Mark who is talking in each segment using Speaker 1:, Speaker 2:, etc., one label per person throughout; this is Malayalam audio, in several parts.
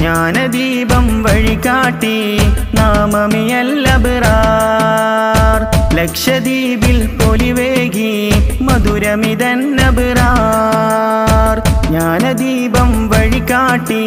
Speaker 1: ജ്ഞാനദീപം വഴികാട്ടി നാമമിയല്ലബിറാർ ലക്ഷദ്വീപിൽ പൊലിവേകി മധുരമിതന്നബിറാർ ജ്ഞാനദീപം വഴികാട്ടി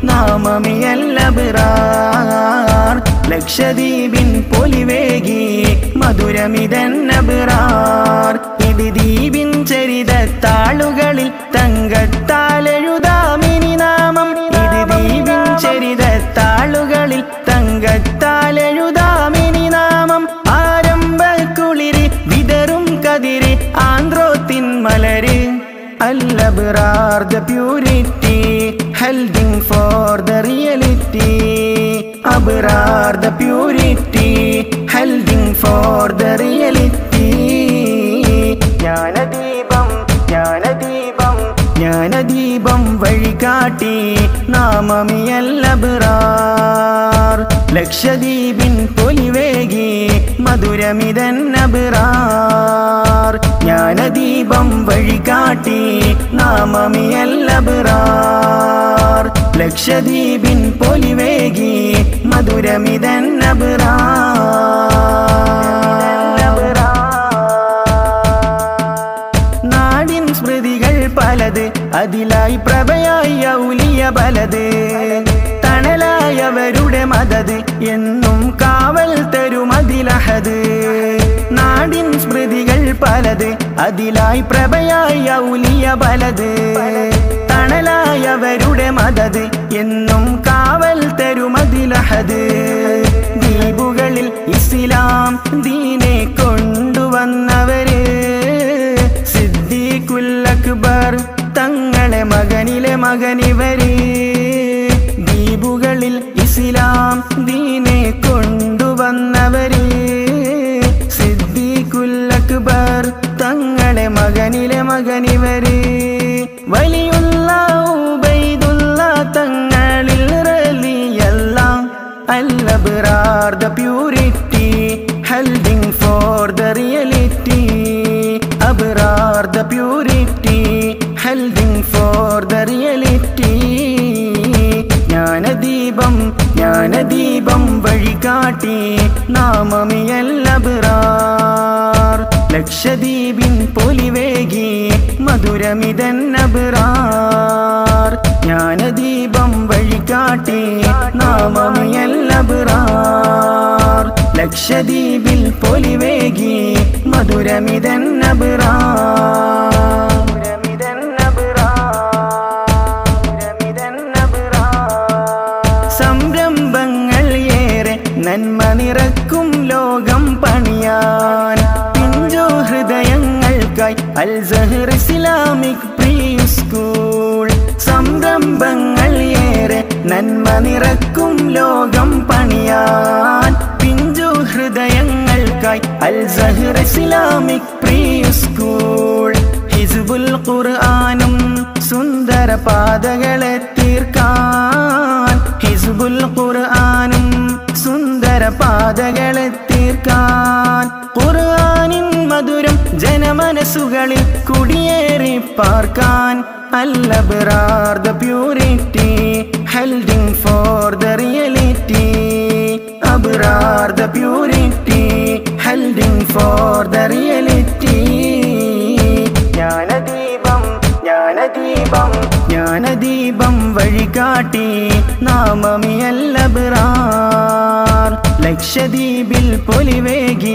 Speaker 1: നാമമിയല്ലബിറാർ ലക്ഷദ്വീപിൻ പൊലിവേകി മധുരമിതന്നബിറാർ ഇത് ദ്വീപിൻ ചരിതത്താളുകളിൽ തങ്കത്താലെഴുതാമിനി നാമം ഇത് ദ്വീപിൻ ചരിതത്താളുകളിൽ തങ്കത്താലെഴുതാമിനി നാമം ആരംഭക്കുളിരി വിതറും കതിര് ആന്ത്രോത്തിൻ മലര് അല്ലബിറാർ the purity holding for the reality Abirar the purity holding for the reality ജ്ഞാനദീപം ജ്ഞാനദീപം ജ്ഞാനദീപം വഴികാട്ടി നാമമിയല്ലബിറാർ ലക്ഷദ്വീപിൻ പൊലിവേകി മധുരമിതന്നബിറാർ ജ്ഞാനദീപം വഴികാട്ടി നാമമിയല്ലബിറാർ ലക്ഷദ്വീപിൻ പൊലിവേകി മധുരമിതന്നബിറാർ നാടിൻ സ്മൃതികൾ പലത് അതിലായി പ്രഭയായി ഔലിയ പലത് തണലായവരുടെ മദത് എന്നും കാവൽ തരുമതിലഹത് നാടിൻ സ്മൃതികൾ പലത് അതിലായി പ്രഭയായി ഔലിയ പലത് തണലായവരുടെ മദത് എന്നും കാവൽ തരുമതിലഹത് ദ്വീപുകളിൽ ഇസ്ലാം ദീനെ കൊണ്ടുവന്നവര് സിദ്ദീഖുൽ അക്ബർ തങ്ങളെ മകനിലെ മകനിവര് ദ്വീപുകളിൽ ഇസ്ലാം ദീനെ കൊണ്ടുവന്നവര് സിദ്ദീഖുൽ അക്ബർ തങ്ങളെ മകനിലെ മകനിവര് വലിയുള്ള ഉബൈദുള്ള തങ്ങളിൽ റലിയെല്ലാം അല്ലബിറാർ the purity holding for the reality Abirar the purity holding for the reality ജ്ഞാനദീപം ജ്ഞാനദീപം വഴികാട്ടി നാമമിയല്ലബിറാർ ലക്ഷദ്വീപിൻ പൊലിവേകി മധുരമിതന്നബിറാർ ജ്ഞാനദീപം വഴികാട്ടി നാമമിയല്ലബിറാർ ലക്ഷദ്വീപിൽ പൊലിവേകി മധുരമിതന്നബിറാർ സംരംഭങ്ങൾ ഏറെ നന്മ നിറക്കും ലോകം പണിയാൻ പിഞ്ചു ഹൃദയങ്ങൾക്കായി Al Sahar Islamic preschool സംരംഭങ്ങൾ ഏറെ നന്മ നിറക്കും ലോകം പണിയാൻ പിഞ്ചു ഹൃദയങ്ങൾക്കായി Al Sahar Islamic preschool ഹിസ്ബുൽ ഖുർആനും സുന്ദര പാതകളെ തീർക്കാൻ ഹിസ്ബുൽ ഖുർആനും സുന്ദര പാതകളെ തീർക്കാൻ ഖുർആനിൻ മധുരം ജനമനസ്സുകളിൽ കുടിയേറി പാർക്കാൻ അല്ലബിറാർ the purity holding for the reality Abirar the purity holding for the reality ജ്ഞാനദീപം ജ്ഞാനദീപം ജ്ഞാനദീപം വഴികാട്ടി നാമമിയല്ലബിറാർ ലക്ഷദ്വീപിൽ പൊലിവേകി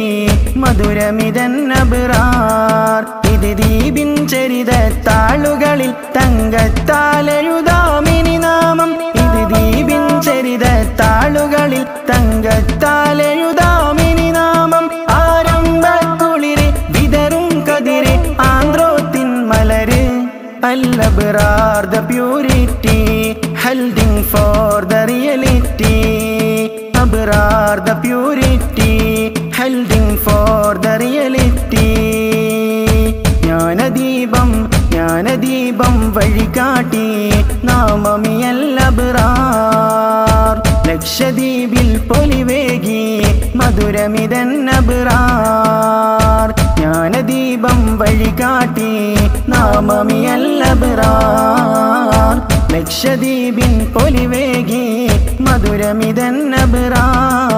Speaker 1: മധുരമിതന്നബിറാർ ഇത് ദ്വീപിൻ ചരിതത്താളുകളിൽ തങ്കത്താലെഴുതാമിനി നാമം ഇത് ദ്വീപിൻ ചരിതത്താളുകളിൽ തങ്കത്താലെഴുതാമിനി നാമം ആരംഭക്കുളിര് വിതറും കതിര് ആന്ത്രോത്തിൻ മലര് അല്ലബിറാർ the purity holding for the reality Abirar the purity holding for the reality ജ്ഞാനദീപം ജ്ഞാനദീപം വഴികാട്ടി നാമമിയല്ലബിറാർ ലക്ഷദ്വീപിൽ പൊലിവേകി മധുരമിതന്നബിറാർ ജ്ഞാനദീപം വഴികാട്ടി നാമമിയല്ലബിറാർ ലക്ഷദ്വീപിൻ പൊലിവേകി മധുരമിതന്നബിറാർ